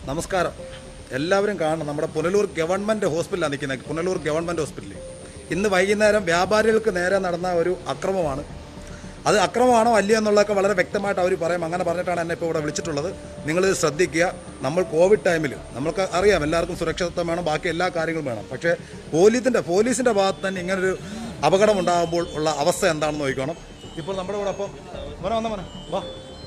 നമസ്കാരം എല്ലാവരും കാണണം നമ്മുടെ പുനലൂർ ഗവൺമെൻറ് ഹോസ്പിറ്റലാണ് നിൽക്കുന്നത് പുനലൂർ ഗവൺമെൻറ് ഹോസ്പിറ്റലിൽ ഇന്ന് വൈകുന്നേരം വ്യാപാരികൾക്ക് നേരെ നടന്ന ഒരു അക്രമമാണ് അത് അക്രമമാണോ അല്ലയോ എന്നുള്ളതൊക്കെ വളരെ വ്യക്തമായിട്ട് അവർ പറയും അങ്ങനെ പറഞ്ഞിട്ടാണ് എന്നെ ഇപ്പോൾ ഇവിടെ വിളിച്ചിട്ടുള്ളത് നിങ്ങൾ ശ്രദ്ധിക്കുക നമ്മൾ കോവിഡ് ടൈമിൽ നമ്മൾക്ക് അറിയാം എല്ലാവർക്കും സുരക്ഷിതത്വം വേണം ബാക്കി എല്ലാ കാര്യങ്ങളും വേണം പക്ഷേ പോലീസിൻ്റെ പോലീസിൻ്റെ ഭാഗത്ത് തന്നെ ഇങ്ങനൊരു അപകടം ഉണ്ടാകുമ്പോൾ ഉള്ള അവസ്ഥ എന്താണെന്ന് നോക്കണം ഇപ്പോൾ നമ്മുടെ കൂടെ അപ്പം മോനെ വന്ന മോനെ വാ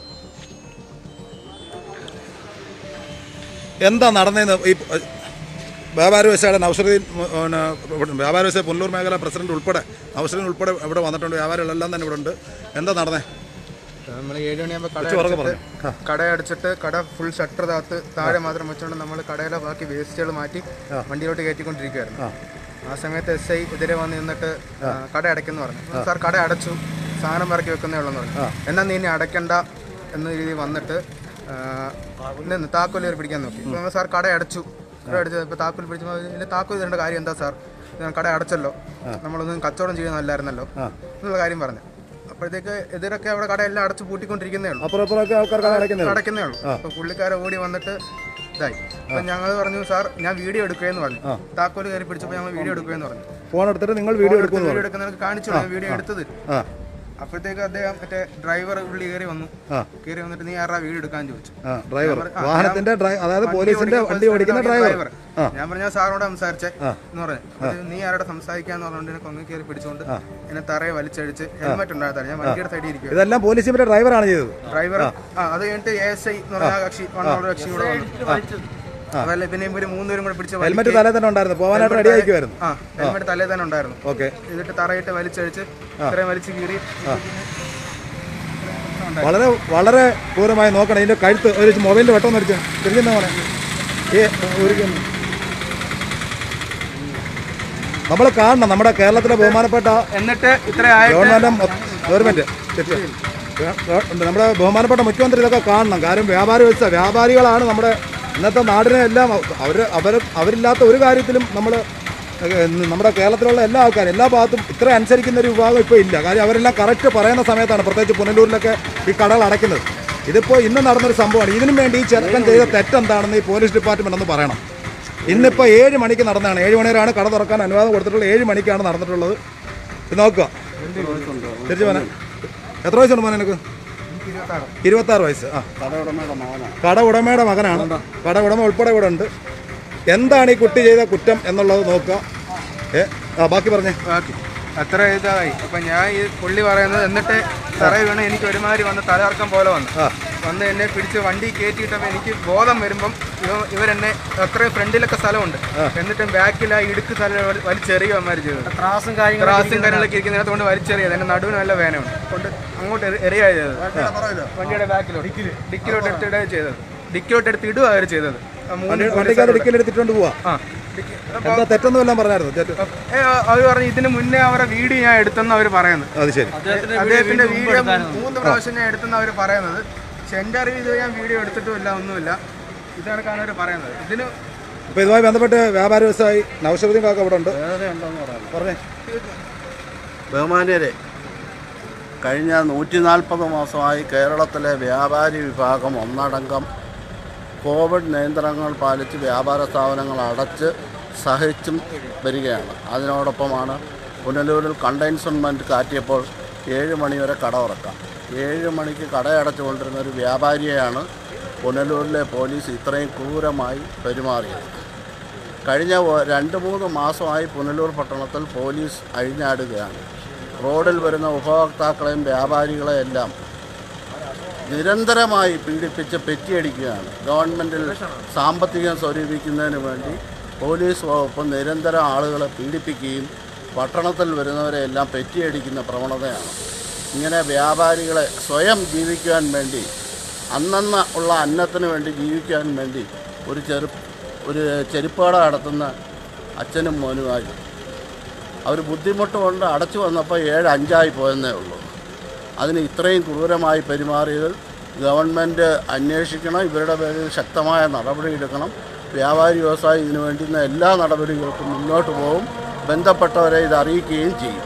എന്താ നടന്നതെന്ന് ഈ വ്യാപാര വ്യവസായ നൗഷറുദ്ദീൻ പിന്നെ വ്യാപാര വ്യവസായ പുനലൂർ മേഖല പ്രസിഡന്റ് ഉൾപ്പെടെ നൗഷറുദ്ദീൻ ഉൾപ്പെടെ ഇവിടെ വന്നിട്ടുണ്ട് വ്യാപാരികളെല്ലാം തന്നെ ഇവിടെ ഉണ്ട് എന്താ നടന്നേ നമ്മൾ ഏഴ് മണിയാകുമ്പോൾ കട കുറച്ച് ഉറക്കെ അടച്ചിട്ട് കട അടച്ചിട്ട് കട ഫുൾ ഷട്ടർ താത്ത് താഴെ മാത്രം വെച്ചുകൊണ്ട് നമ്മൾ കടയിലെ ബാക്കി വേസ്റ്റുകൾ മാറ്റി വണ്ടിയിലോട്ട് കയറ്റിക്കൊണ്ടിരിക്കുകയായിരുന്നു ആ സമയത്ത് എസ് ഐ എതിരെ വന്ന് നിന്നിട്ട് ആ, കട അടയ്ക്കുന്നു പറഞ്ഞു സാർ കട അടച്ചു സാധനം ഇറക്കി വെക്കുന്നേ ഉള്ളെന്ന് പറഞ്ഞു എന്നാൽ നീ ഇനി അടയ്ക്കണ്ട എന്ന രീതിയിൽ വന്നിട്ട് ആ, നിന്ന് താക്കോൽ കയറി പിടിക്കാൻ നോക്കി അപ്പോൾ നമ്മൾ സാർ കട അടച്ചു കട അടച്ചു ഇപ്പോൾ താക്കോൽ പിടിച്ചപ്പോൾ ഇതിൻ്റെ താക്കോൽ തരേണ്ട കാര്യം എന്താ സാർ ഇത് കട അടച്ചല്ലോ നമ്മളൊന്നും കച്ചവടം ചെയ്യുന്നതല്ലായിരുന്നല്ലോ എന്നുള്ള കാര്യം പറഞ്ഞു അപ്പോഴത്തേക്ക് എതിരൊക്കെ അവിടെ കട എല്ലാം അടച്ചു പൂട്ടിക്കൊണ്ടിരിക്കുന്നേ ഉള്ളൂ അപ്പുറം അപ്പുറമൊക്കെ ആൾക്കാർക്ക് അടയ്ക്കുന്നത് അടയ്ക്കുന്നേ ഉള്ളൂ അപ്പൊ പുള്ളിക്കാരെ ഓടി വന്നിട്ട് ഇതായി അപ്പൊ ഞങ്ങൾ പറഞ്ഞു സാർ ഞാൻ വീഡിയോ എടുക്കുകയെന്ന് പറഞ്ഞു താക്കോല് കയറി പിടിച്ചപ്പോൾ ഞങ്ങൾ വീഡിയോ എടുക്കുകയെന്ന് പറഞ്ഞു ഫോൺ എടുത്തിട്ട് നിങ്ങൾ വീഡിയോ എടുക്കുന്നു വീഡിയോ എടുക്കുന്നവർക്ക് കാണിച്ചു കൊടുത്തു, വീഡിയോ എടുത്തത് ആ അപ്പോഴത്തേക്ക് അദ്ദേഹം മറ്റേ ഡ്രൈവർ ഉള്ളി കയറി വന്നു ആ. കയറി വന്നിട്ട് നീ ആരാ വീഡിയോ എടുക്കാൻ ചോദിച്ചു ആ ഡ്രൈവർ വാഹനത്തിന്റെ ഡ്രൈ അതായത് പോലീസിന്റെ വണ്ടി ഓടിക്കുന്ന ഡ്രൈവർ ആ ഞാൻ പറഞ്ഞ സാറിനോട് സംസാരിച്ചേ എന്ന് പറഞ്ഞു അപ്പൊ നീ ആരോടെ സംസാരിക്കാന്ന് പറഞ്ഞുകൊണ്ട് എന്നെ കൊങ്ങി കയറി പിടിച്ചുകൊണ്ട് എന്നെ തറയെ വലിച്ചടിച്ച് ഹെൽമെറ്റ് ഉണ്ടായിരുന്നു ഞാൻ വണ്ടിയുടെ സൈഡിൽ ഇരിക്കുക ഇതെല്ലാം പോലീസിന്റെ ഡ്രൈവറാണ് ചെയ്തത് ഡ്രൈവർ ആ അത് കഴിഞ്ഞിട്ട് എ എസ് ഐ എന്ന് പറഞ്ഞ ആ കക്ഷി വന്നുള്ള കക്ഷി കൂടെ വന്നു അതല്ല പിന്നെ ഇവര് മൂന്നുപേരും കൂടെ പിടിച്ച് വലി- ഹെൽമെറ്റ് തലേ തന്നെ ഉണ്ടായിരുന്നു പോകാനായിട്ട് റെഡി ആയിക്കുമായിരുന്നു ആ ഹെൽമെറ്റ് തലേ തന്നെ ഉണ്ടായിരുന്നു ഓക്കെ എന്നിട്ട് തറയിട്ട് വലിച്ചടിച്ച് ഇത്രയും വലിച്ചു കീറി വളരെ വളരെ ക്രൂരമായി നോക്കണം ഇതിന്റെ കഴുത്ത് ഒരു മൊബൈലിന്റെ വെട്ടം അടിച്ചു തിരിഞ്ഞെന്നാ പറയാ ഏ ഒരു നമ്മൾ കാണണം നമ്മുടെ കേരളത്തിലെ ബഹുമാനപ്പെട്ട എന്നിട്ട് ഇത്ര ആയിട്ട് ഗവൺമെന്റ് മൊ- ഗവൺമെന്റ് തെറ്റ്. ഗവ- ഗവ- നമ്മുടെ ബഹുമാനപ്പെട്ട മുഖ്യമന്ത്രി ഇതൊക്കെ കാണണം കാര്യം വ്യാപാര വ്യവസ്ഥ വ്യാപാരികളാണ് നമ്മുടെ ഇന്നത്തെ നാടിനെ എല്ലാം അവർ അവർ അവരില്ലാത്ത ഒരു കാര്യത്തിലും നമ്മൾ നമ്മുടെ കേരളത്തിലുള്ള എല്ലാ ആൾക്കാരും എല്ലാ ഭാഗത്തും ഇത്ര അനുസരിക്കുന്ന ഒരു വിഭാഗം ഇപ്പോൾ ഇല്ല കാര്യം അവരെല്ലാം കറക്റ്റ് പറയുന്ന സമയത്താണ് പ്രത്യേകിച്ച് പുനലൂരിലൊക്കെ ഈ കടകൾ അടയ്ക്കുന്നത് ഇതിപ്പോൾ ഇന്ന് നടന്നൊരു സംഭവമാണ് ഇതിനും വേണ്ടി ഈ ചെറുക്കൻ ചെയ്ത തെറ്റെന്താണെന്ന് ഈ പോലീസ് ഡിപ്പാർട്ട്മെന്റ് ഒന്ന് പറയണം ഇന്നിപ്പോൾ ഏഴ് മണിക്ക് നടന്നതാണ് ഏഴ് മണി വരെയാണ് കട തുറക്കാൻ അനുവാദം കൊടുത്തിട്ടുള്ളത് ഏഴ് മണിക്കാണ് നടന്നിട്ടുള്ളത് ഇത് നോക്കുക തിരിച്ചു മോനെ എത്ര വയസ്സുണ്ട് മോനെ എനിക്ക് ഇരുപത്താറ് വയസ്സ് ആ കട ഉടമയുടെ മകനാണ് കട ഉടമ ഉൾപ്പെടെ ഇവിടെ ഉണ്ട് എന്താണ് ഈ കുട്ടി ചെയ്ത കുറ്റം എന്നുള്ളത് നോക്കുക ഏ ആ ബാക്കി പറഞ്ഞേ ബാക്കി അത്ര ഇതായി അപ്പൊ ഞാൻ ഈ പുള്ളി പറയുന്നത് എന്നിട്ട് തറയിൽ വീണ് എനിക്ക് ഒരുമാതിരി വന്ന് തലകറക്കം പോലെ വന്നു ആ വന്ന് എന്നെ പിടിച്ച് വണ്ടി കയറ്റിയിട്ടപ്പോൾ എനിക്ക് ബോധം വരുമ്പം ഇവ ഇവരെന്നെ അത്രയും ഫ്രണ്ടിലൊക്കെ സ്ഥലമുണ്ട് എന്നിട്ടും ബാക്കിൽ ആ ഇടുക്ക് സ്ഥലം വലി- വലിച്ചെറിയുക അമ്മമാർ ചെയ്തത് ത്രാസും ത്രാസും കാര്യങ്ങളൊക്കെ ഇരിക്കുന്നതിനകത്ത് കൊണ്ട് വലിച്ചെറിയത് എന്റെ നടുവിന് നല്ല വേനയുണ്ട് കൊണ്ട് അങ്ങോട്ട് എറി- എറിയുക ചെയ്തത് വണ്ടിയുടെ ബാക്കിലോട്ട് ഡിക്കിലോട്ട് എടുത്ത് ഇടുക ചെയ്തത് ഡിക്കിലോട്ട് എടുത്ത് ഇടുക അവർ ചെയ്തത് ആ മൂന്ന് വണ്ടിക്കകത്ത് ഡിക്കിലെടുത്തിട്ടുണ്ട് പോവാ ആ ഡിക്കി എന്താ തെറ്റൊന്നും എല്ലാം പറഞ്ഞായിരുന്നു തെറ്റ് ഏ, അവർ പറഞ്ഞു ഇതിന് മുന്നേ അവരെ വീഡിയോ ഞാൻ എടുത്തെന്ന് അവർ പറയുന്നത് അത് ശരി അദ്ദേഹത്തിന്റെ വീഡിയോ മൂന്ന് പ്രാവശ്യം ഞാൻ എടുത്തെന്ന് അവർ പറയുന്നത് പക്ഷെ എന്റെ അറിവ് ഇത് ഞാൻ വീഡിയോ എടുത്തിട്ടുമില്ല ഒന്നുമില്ല ഇതാണ് അവർ പറയുന്നത് ഇതിന് അപ്പോൾ ഇതുമായി ബന്ധപ്പെട്ട് വ്യാപാര വ്യവസായി നൗഷറുദ്ദീൻ കാക്ക ഇവിടെ ഉണ്ട് പറഞ്ഞേ ബഹുമാന്യരെ കഴിഞ്ഞ നൂറ്റി നാൽപ്പത് മാസമായി കേരളത്തിലെ വ്യാപാരി വിഭാഗം ഒന്നടങ്കം കോവിഡ് നിയന്ത്രണങ്ങൾ പാലിച്ച് വ്യാപാര സ്ഥാപനങ്ങൾ അടച്ച് സഹിച്ചും വരികയാണ് അതിനോടൊപ്പമാണ് പുനലൂരിൽ കണ്ടെയ്ൻമെൻറ്റ് കാറ്റിയപ്പോൾ ഏഴ് മണിവരെ കട തുറക്കാം ഏഴ് മണിക്ക് കടയടച്ചു കൊണ്ടിരുന്ന ഒരു വ്യാപാരിയെയാണ് പുനലൂരിലെ പോലീസ് ഇത്രയും ക്രൂരമായി പെരുമാറിയത് കഴിഞ്ഞ ഒ- രണ്ട് മൂന്ന് മാസമായി പുനലൂർ പട്ടണത്തിൽ പോലീസ് അഴിഞ്ഞാടുകയാണ് റോഡിൽ വരുന്ന ഉപഭോക്താക്കളെയും വ്യാപാരികളെയും എല്ലാം നിരന്തരമായി പീഡിപ്പിച്ച് പെറ്റിയടിക്കുകയാണ് ഗവൺമെൻറ്റിൽ സാമ്പത്തികം സ്വരൂപിക്കുന്നതിന് വേണ്ടി പോലീസ് വകുപ്പ് നിരന്തരം ആളുകളെ പീഡിപ്പിക്കുകയും പട്ടണത്തിൽ വരുന്നവരെ എല്ലാം പെറ്റിയടിക്കുന്ന പ്രവണതയാണ് ഇങ്ങനെ വ്യാപാരികളെ സ്വയം ജീവിക്കുവാൻ വേണ്ടി അന്നന്ന് ഉള്ള അന്നത്തിന് വേണ്ടി ജീവിക്കാൻ വേണ്ടി ഒരു ചെറു ഒരു ചെരുപ്പാട നടത്തുന്ന അച്ഛനും മോനുമായി അവർ ബുദ്ധിമുട്ട് കൊണ്ട് അടച്ചു വന്നപ്പോൾ ഏഴ് അഞ്ചായി പോയെന്നേ ഉള്ളൂ അതിന് ഇത്രയും ക്രൂരമായി പെരുമാറിയത് ഗവൺമെൻറ് അന്വേഷിക്കണം ഇവരുടെ പേരിൽ ശക്തമായ നടപടിയെടുക്കണം വ്യാപാരി വ്യവസായി ഇതിനു വേണ്ടുന്ന എല്ലാ നടപടികൾക്കും മുന്നോട്ട് പോകും ബന്ധപ്പെട്ടവരെ ഇത് അറിയിക്കുകയും ചെയ്യും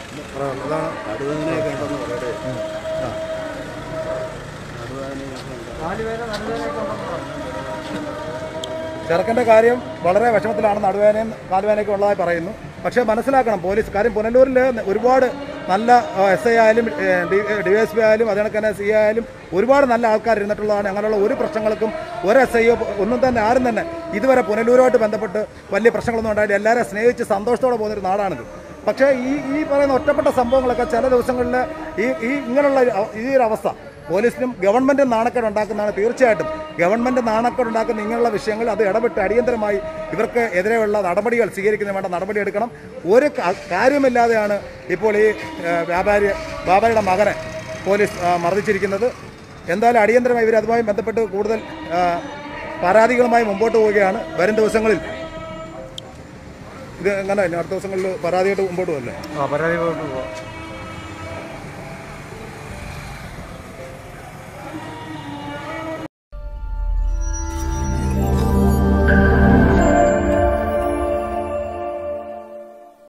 അതാണ് നടുവേദനയൊക്കെ ഉണ്ട് ചെറുക്കൻ്റെ കാര്യം വളരെ വിഷമത്തിലാണ് നടുവേനയും കാലുവേനയൊക്കെ ഉള്ളതായി പറയുന്നു പക്ഷേ മനസ്സിലാക്കണം പോലീസ് കാര്യം പുനലൂരിൽ ഒരുപാട് നല്ല എസ് ഐ ആയാലും ഡി എസ് പി ആയാലും അതേ തന്നെ സി ആയാലും ഒരുപാട് നല്ല ആൾക്കാർ ഇരുന്നിട്ടുള്ളതാണ് അങ്ങനെയുള്ള ഒരു പ്രശ്നങ്ങൾക്കും ഒരു എസ് ഐയോ ഒന്നും തന്നെ ആരും തന്നെ ഇതുവരെ പുനലൂരുമായിട്ട് ബന്ധപ്പെട്ട് വലിയ പ്രശ്നങ്ങളൊന്നും ഉണ്ടായില്ല എല്ലാവരും സ്നേഹിച്ച് സന്തോഷത്തോടെ പോകുന്നൊരു നാടാണിത് പക്ഷേ ഈ ഈ പറയുന്ന ഒറ്റപ്പെട്ട സംഭവങ്ങളൊക്കെ ചില ദിവസങ്ങളിൽ ഈ ഈ ഇങ്ങനെയുള്ള ഒരു അവ- ഈ ഒരു അവസ്ഥ പോലീസിനും ഗവൺമെൻറ്റും നാണക്കേട് ഉണ്ടാക്കുന്നതാണ് തീർച്ചയായിട്ടും ഗവൺമെൻറ് നാണക്കേട് ഉണ്ടാക്കുന്ന ഇങ്ങനെയുള്ള വിഷയങ്ങൾ അത് ഇടപെട്ട് അടിയന്തരമായി ഇവർക്ക് എതിരെയുള്ള നടപടികൾ സ്വീകരിക്കുന്നതിന് വേണ്ട നടപടി എടുക്കണം ഒരു കാ- കാര്യമില്ലാതെയാണ് ഇപ്പോൾ ഈ ഏ, വ്യാപാരി വ്യാപാരിയുടെ മകനെ പോലീസ് ആ, മർദ്ദിച്ചിരിക്കുന്നത് എന്തായാലും അടിയന്തരമായി ഇവർ അതുമായി ബന്ധപ്പെട്ട് കൂടുതൽ ആ, പരാതികളുമായി മുമ്പോട്ട് പോവുകയാണ് വരും ദിവസങ്ങളിൽ ഇത് എങ്ങനെ അടുത്ത ദിവസങ്ങളിൽ പരാതിയായിട്ട് മുമ്പോട്ട് പോകല്ലേ പരാതി